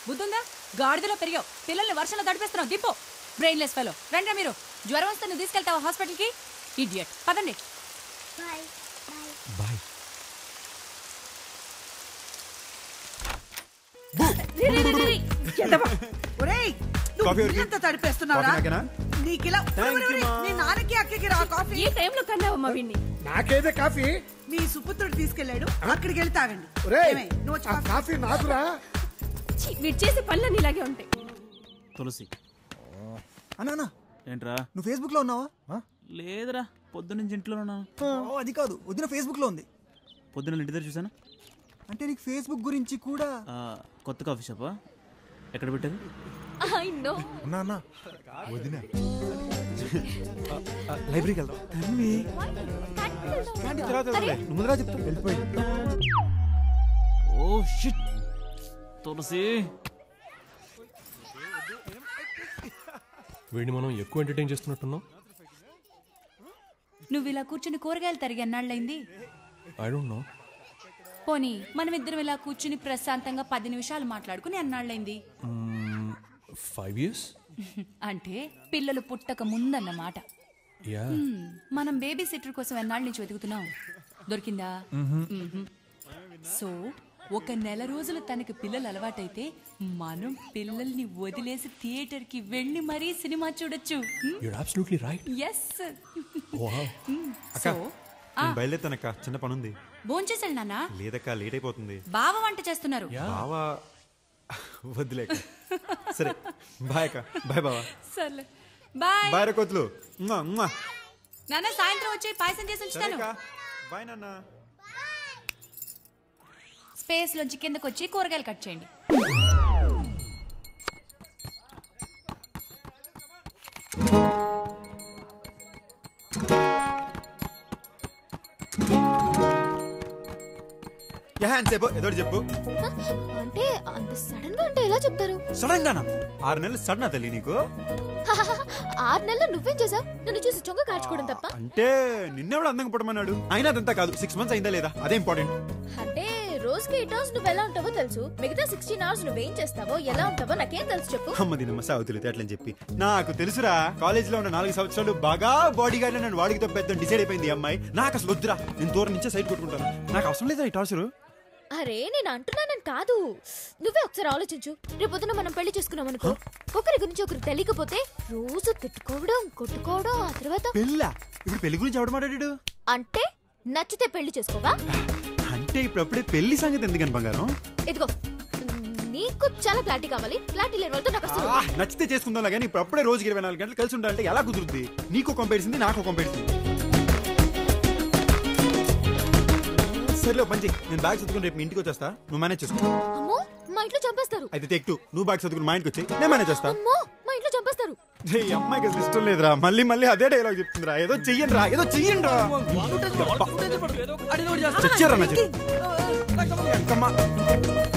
బుద్ధుందా గాడిదలో పెరిగావు పిల్లల్ని వర్షంలో తడిపేస్తున్నావు దిప్పు బ్రెయిన్లెస్ ఫెలో రండి మీరు జ్వరం వస్తే నువ్వు తీసుకెళ్తావా హాస్పిటల్కి ఇడియట్ పదండి బాయ్ బాయ్ బాయ్ ఒరేయ్ నువ్వు కాఫీ ఎవరికి? ఇల్లంతా తడిపేస్తున్నావురా కాఫీ నాకేనా? నీకిలా Thank you, మా. నీ నాన్నకి అక్కకి రా కాఫీ ఈ టైంలో కన్నావమ్మా వీడిని నాకేదే కాఫీ మీ సుపుత్రుడు తీసుకెళ్ళాడు అక్కడికి వెళ్ళి తాగండి ఒరేయ్ ఏమే, నువ్వు వచ్చి ఆ కాఫీ కాఫీ నాకురా వీడు చేసే పనులన్నీ ఇలాగే ఉంటాయి తులసి అన్నా అన్నా, ఏంట్రా నువ్వు ఫేస్బుక్ లో ఉన్నావా లేదురా పొద్దున్నుంచి ఇంట్లో ఉన్నాను ఓ, అది కాదు వదిన ఫేస్బుక్ లో ఉంది పొద్దున్న ఇంటి దగ్గర చూసాను అంటే నీకు ఫేస్బుక్ గురించి కూడా ఆ, కొత్త కాఫీ షాపా ఎక్కడ పెట్టారు ఐ నో అన్నా అన్నా వదిన లైబ్రరీకి వెళ్దాం తన్వి తర్వాత వదిలే. నువ్వు ముందుగా చెప్తా వెళ్ళిపోయి ఓ షిట్ తులసి వీడిని మనం ఎక్కువ ఎంటర్టైన్ చేస్తున్నట్టున్నాం నువ్వు ఇలా కూర్చుని కూరగాయలు తరిగి అన్నాళ్ళైంది ఐ డోంట్ నో పోనీ మనం ఇద్దరం ఇలా కూర్చుని ప్రశాంతంగా పది నిమిషాలు మాట్లాడుకుని అన్నాళ్ళైంది ఫైవ్ ఇయర్స్ అంటే పిల్లలు పుట్టక ముందన్నమాట యా హ్మ్, మనం బేబీ సిట్టర్ కోసం ఎన్నాళ్ళ నుంచి వెతుకుతున్నాం దొరికిందా మ్మ్హ్. సో ఒక నెల రోజులు తనకి పిల్లలు అలవాటైతే మనం పిల్లల్ని వదిలేసి థియేటర్ కి వెళ్ళి మరీ సినిమా చూడొచ్చు you're absolutely right yes wow so నేను బయలుదేరుతానక్క చిన్న పని ఉంది భోంచేసాడు నాన్న లేదక్క లేట్ అయిపోతుంది బావ వంట చేస్తున్నారు బావా వద్దులేక సరే బాయ్ అక్క బాయ్ బావా సర్లే బాయ్ బాయ్ రకోతులు నాన్న సాయంత్రం వచ్చి పాయసం చేసి సరే ఉంచుతాను అక్క బాయ్ నాన్న స్పేస్ లోంచి కిందకు వచ్చి కూరగాయలు కట్ చేయండి యా అని చెప్పు ఏదో ఒకటి చెప్పు అంటే అంత సడన్ గా అంటే ఎలా చెప్తారు సడన్ గానా ఆరు నెలలు సడన్ తల్లి నీకు ఆరు నెలలు నువ్వేం చేసావు నన్ను చూసి చొంగ కాల్చుకోవడం తప్ప అంటే నిన్నెవడు అందంగా పుట్టమన్నాడు అయినా అదంతా కాదు సిక్స్ మంత్స్ అయిందా లేదా అదే ఇంపార్టెంట్ అంటే రోజుకి ఎయిట్ అవర్స్ నువ్వు ఎలా ఉంటావో తెలుసు మిగతా సిక్స్టీన్ అవర్స్ నువ్వేం చేస్తావో ఎలా ఉంటావో నాకేం తెలుసు చెప్పు అమ్మ దీనమ్మ సాగుతులు అట్లని చెప్పి నాకు తెలుసురా కాలేజ్ లో ఉన్న నాలుగు సంవత్సరాలు బాగా బాడీ గార్డ్ నన్ను వాడికి పెద్ద డిసైడ్ అయిపోయింది ఈ అమ్మాయి నాకు అసలు వద్దురా నేను దూరం నుంచే సైడ్ కొట్టుకుంటాను నాకు అవసరం లేదా ఈ టార్చర్ అరే నేను అంటున్నానని కాదు నువ్వే ఒకసారి ఆలోచించు రేపొద్దున మనం పెళ్లి చేసుకున్నాం అనుకో ఒకరి గురించి ఒకరు తెలియకపోతే రోజు తిట్టుకోవడం కొట్టుకోవడం ఆ తర్వాత పెళ్ళ ఇప్పుడు పెళ్లి గురించి ఎవడు మాట్లాడాడు అంటే నచ్చితే పెళ్లి చేసుకోవా అంటే ఇప్పుడు అప్పుడే పెళ్లి సంగతి ఎందుకని బంగారం ఇదిగో నీకు చాలా క్లారిటీ కావాలి క్లారిటీ లేని వాళ్ళతో నాకు అసలు ఆ, నచ్చితే చేసుకుందాం కానీ ఇప్పుడు అప్పుడే రోజుకి ఇరవై నాలుగు గంటలు కలిసి ఉండాలంటే ఎలా కుదురుద్ది నీకు కంపేరిసింది నాకు కంపేరిసింది సరేలే ఓ పని చెయ్యి నేను బ్యాగ్ చదువుకుని రేపు మీ ఇంటికి వచ్చేస్తా నువ్వు మేనేజ్ చేసుకో అమ్మో మా ఇంట్లో చంపేస్తారు అయితే టేక్ టూ నువ్వు బ్యాగ్ చదువుకుని మా ఇంటికి వచ్చి నేను మేనేజ్ చేస్తా అమ్మో మా ఇంట్లో చంపేస్తారు రే, ఈ అమ్మాయికి అసలు ఇష్టం లేదురా మళ్ళీ మళ్ళీ అదే డైలాగ్ చెప్తుందిరా ఏదో చెయ్యండి రా ఏదో చెయ్యండి రా చచ్చారా నా చెల్లి. ఎంకమ్మా.